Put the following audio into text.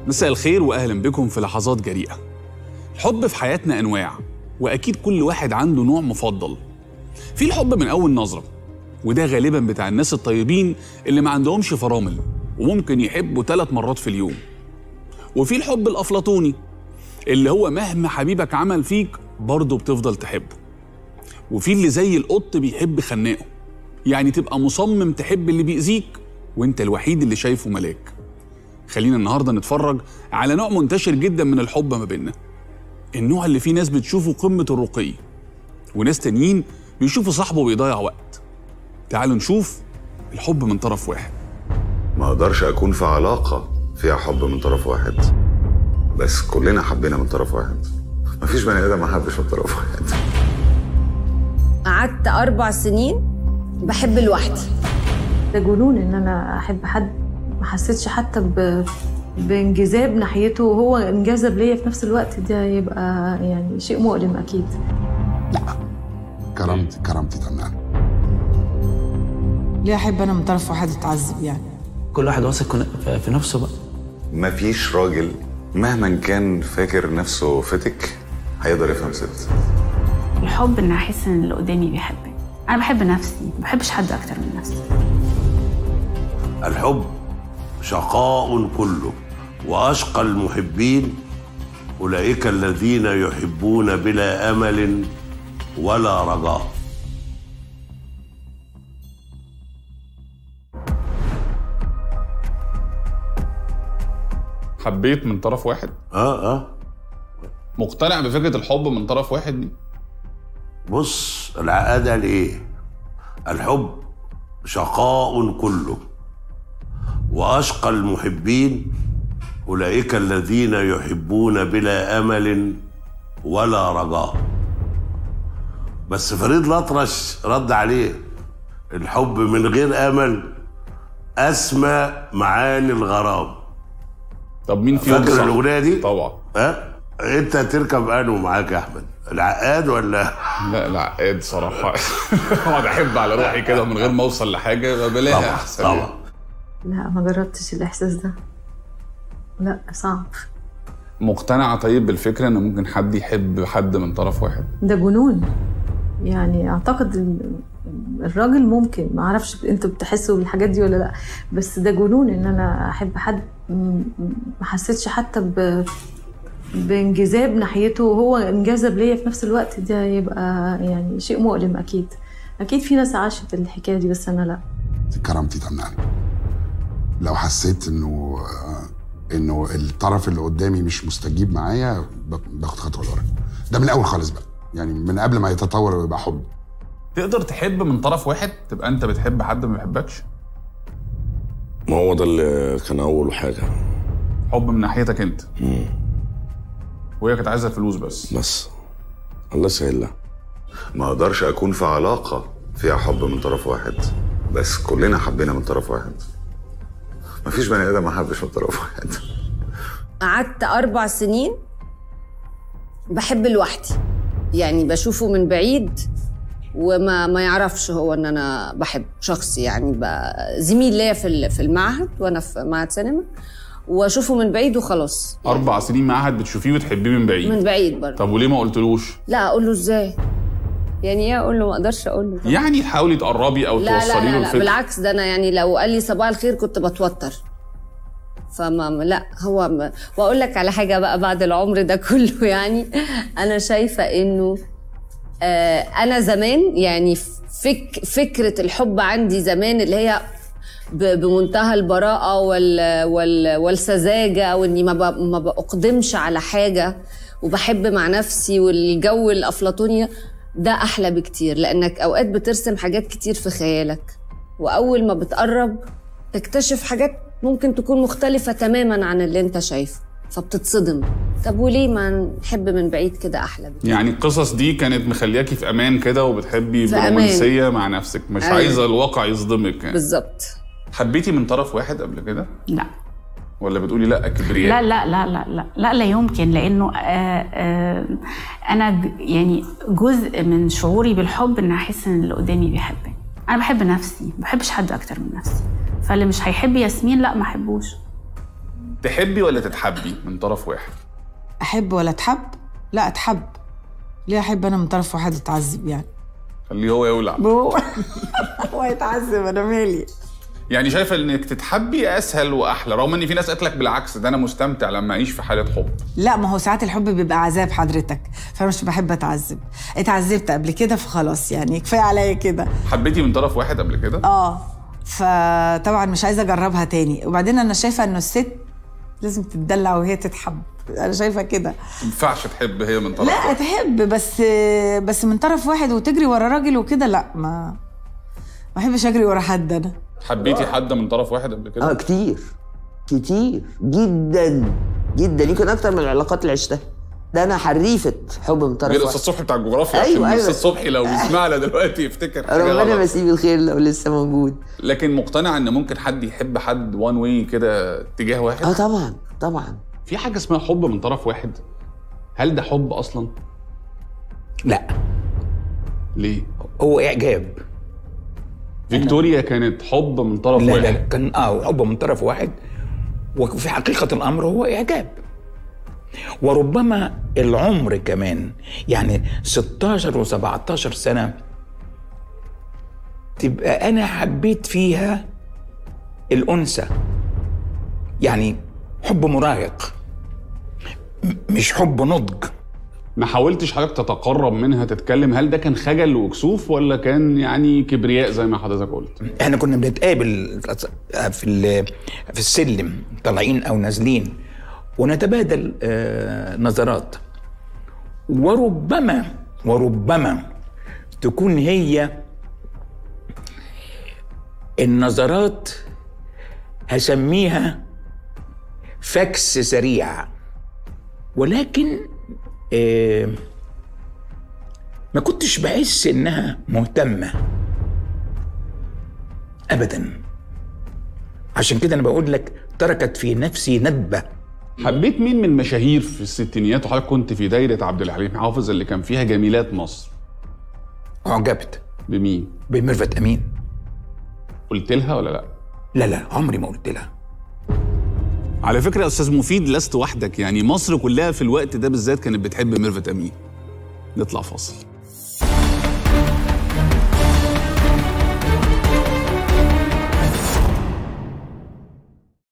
مساء الخير واهلا بكم في لحظات جريئه الحب في حياتنا انواع واكيد كل واحد عنده نوع مفضل في الحب من اول نظره وده غالبا بتاع الناس الطيبين اللي ما عندهمش فرامل وممكن يحبوا ثلاث مرات في اليوم وفي الحب الافلاطوني اللي هو مهما حبيبك عمل فيك برضه بتفضل تحبه وفي اللي زي القط بيحب خناقه يعني تبقى مصمم تحب اللي بيأذيك وانت الوحيد اللي شايفه ملاك خلينا النهارده نتفرج على نوع منتشر جدا من الحب ما بيننا النوع اللي فيه ناس بتشوفه قمة الرقي وناس تانيين بيشوفوا صاحبه بيضيع وقت تعالوا نشوف الحب من طرف واحد ما اقدرش اكون في علاقه فيها حب من طرف واحد بس كلنا حبينا من طرف واحد مفيش بني ادم ما حبش من طرف واحد قعدت أربع سنين بحب لوحدي ده جنون ان انا احب حد ما حسيتش حتى ب... بانجذاب ناحيته وهو انجذب ليا في نفس الوقت ده يبقى يعني شيء مؤلم اكيد لا كرامتي كرامتي تمام ليه احب انا من طرف واحد اتعذب يعني كل واحد واثق في نفسه بقى مفيش راجل مهما كان فاكر نفسه فتك هيقدر يفهم ست الحب ان احس ان اللي قدامي بيحبني انا بحب نفسي ما بحبش حد اكتر من نفسي الحب شقاء كله واشقى المحبين اولئك الذين يحبون بلا امل ولا رجاء حبيت من طرف واحد اه اه مقتنع بفكرة الحب من طرف واحد دي بص العقاد قال ايه الحب شقاء كله واشقى المحبين اولئك الذين يحبون بلا امل ولا رجاء بس فريد الأطرش رد عليه الحب من غير امل اسمى معاني الغرام طب مين فيهم فاكر صح؟ الاغنيه دي طبعا ها انت تركب انو معاك يا احمد العقاد ولا لا العقاد صراحة اقعد احب على روحي كده من غير ما اوصل لحاجة بلاقي طبعا احسن طبعا لا ما جربتش الاحساس ده لا صعب مقتنعة طيب بالفكرة ان ممكن حد يحب حد من طرف واحد ده جنون يعني اعتقد ال- الراجل ممكن ما اعرفش انتوا بتحسوا بالحاجات دي ولا لا بس ده جنون ان انا احب حد م- ما حسيتش حتى ب بانجذاب ناحيته وهو انجذب ليا في نفس الوقت ده يبقى يعني شيء مؤلم اكيد اكيد في ناس عاشت الحكايه دي بس انا لا كرامتي تمنعني لو حسيت انه انه الطرف اللي قدامي مش مستجيب معايا ب- باخد خطوه لورا ده من الاول خالص بقى يعني من قبل ما يتطور ويبقى حب تقدر تحب من طرف واحد تبقى انت بتحب حد ما بيحبكش ما هو ده اللي كان اول حاجه حب من ناحيتك انت وهي كانت عايزة فلوس بس بس الله يسهلها ما اقدرش اكون في علاقه فيها حب من طرف واحد بس كلنا حبينا من طرف واحد مفيش بني ادم ما حبش من طرف واحد قعدت أربع سنين بحب لوحدي يعني بشوفه من بعيد وما ما يعرفش هو ان انا بحب شخص يعني بقى زميل ليا في ال- في المعهد وانا في معهد سينما واشوفه من بعيد وخلاص اربع سنين معهد بتشوفيه وتحبيه من بعيد من بعيد برضه طب وليه ما قلتلوش لا اقول له ازاي يعني ايه اقول له ما اقدرش اقول له يعني تحاولي تقربي او لا لا توصلي له لا, لا الفكرة بالعكس ده انا يعني لو قال لي صباح الخير كنت بتوتر فما لا هو ما واقول لك على حاجه بقى بعد العمر ده كله يعني انا شايفه انه آه انا زمان يعني فك فكره الحب عندي زمان اللي هي ب- بمنتهى البراءة وال وال والسذاجة وإني ما ب- ما بأقدمش على حاجة وبحب مع نفسي والجو الأفلاطوني ده أحلى بكتير لأنك أوقات بترسم حاجات كتير في خيالك وأول ما بتقرب تكتشف حاجات ممكن تكون مختلفة تماما عن اللي أنت شايفه فبتتصدم طب وليه ما نحب من بعيد كده أحلى بكتير يعني القصص دي كانت مخلياكي في امان كده وبتحبي في أمان. برومانسيه مع نفسك مش أيوة. عايزه الواقع يصدمك يعني بالظبط حبيتي من طرف واحد قبل كده لا ولا بتقولي لا كبرياء لا لا لا لا لا لا, لا يمكن لانه آه آه انا ج- يعني جزء من شعوري بالحب ان احس ان اللي قدامي بيحبني انا بحب نفسي ما بحبش حد اكتر من نفسي فاللي مش هيحب ياسمين لا ما احبوش تحبي ولا تتحبي من طرف واحد احب ولا اتحب لا اتحب ليه احب انا من طرف واحد اتعذب يعني خليه هو يولع هو هو يتعذب انا مالي يعني شايفه انك تتحبي اسهل واحلى رغم ان في ناس قالت لك بالعكس ده انا مستمتع لما اعيش في حاله حب لا ما هو ساعات الحب بيبقى عذاب حضرتك فانا مش بحب اتعذب اتعذبت قبل كده فخلاص يعني كفايه عليا كده حبيتي من طرف واحد قبل كده اه فطبعا مش عايزه اجربها تاني وبعدين انا شايفه انه الست لازم تتدلع وهي تتحب انا شايفه كده ما ينفعش تحب هي من طرف لا واحد تحب بس بس من طرف واحد وتجري ورا راجل وكده لا ما ما احبش اجري ورا حد انا حبيتي حد من طرف واحد قبل كده اه كتير كتير جدا جدا يمكن اكتر من العلاقات اللي عشتها ده انا حريفه حب من طرف غير واحد الاستاذ صبحي بتاع الجغرافيا أيوة، عشان أيوة. الاستاذ صبحي لو بيسمعنا دلوقتي يفتكر حاجه ربنا غلط يمسيه بالخير لو لسه موجود لكن مقتنع ان ممكن حد يحب حد وان واي كده اتجاه واحد اه طبعا طبعا في حاجه اسمها حب من طرف واحد هل ده حب اصلا لا ليه هو اعجاب فيكتوريا كانت حب من طرف لا واحد لا كان اه حب من طرف واحد وفي حقيقة الأمر هو إعجاب وربما العمر كمان يعني 16 و17 سنة تبقى أنا حبيت فيها الأنثى يعني حب مراهق م- مش حب نضج ما حاولتش حضرتك تتقرب منها تتكلم هل ده كان خجل وكسوف ولا كان يعني كبرياء زي ما حضرتك قلت احنا كنا بنتقابل في ال- في السلم طالعين او نازلين ونتبادل آه، نظرات وربما وربما تكون هي النظرات هسميها فاكس سريع ولكن آه، ما كنتش بحس انها مهتمه ابدا عشان كده انا بقول لك تركت في نفسي ندبه حبيت مين من مشاهير في الستينيات وحضرتك كنت في دايره عبد الحليم حافظ اللي كان فيها جميلات مصر اعجبت بمين بميرفت امين قلت لها ولا لا لا لا عمري ما قلت لها على فكره يا استاذ مفيد لست وحدك يعني مصر كلها في الوقت ده بالذات كانت بتحب ميرفت امين نطلع فاصل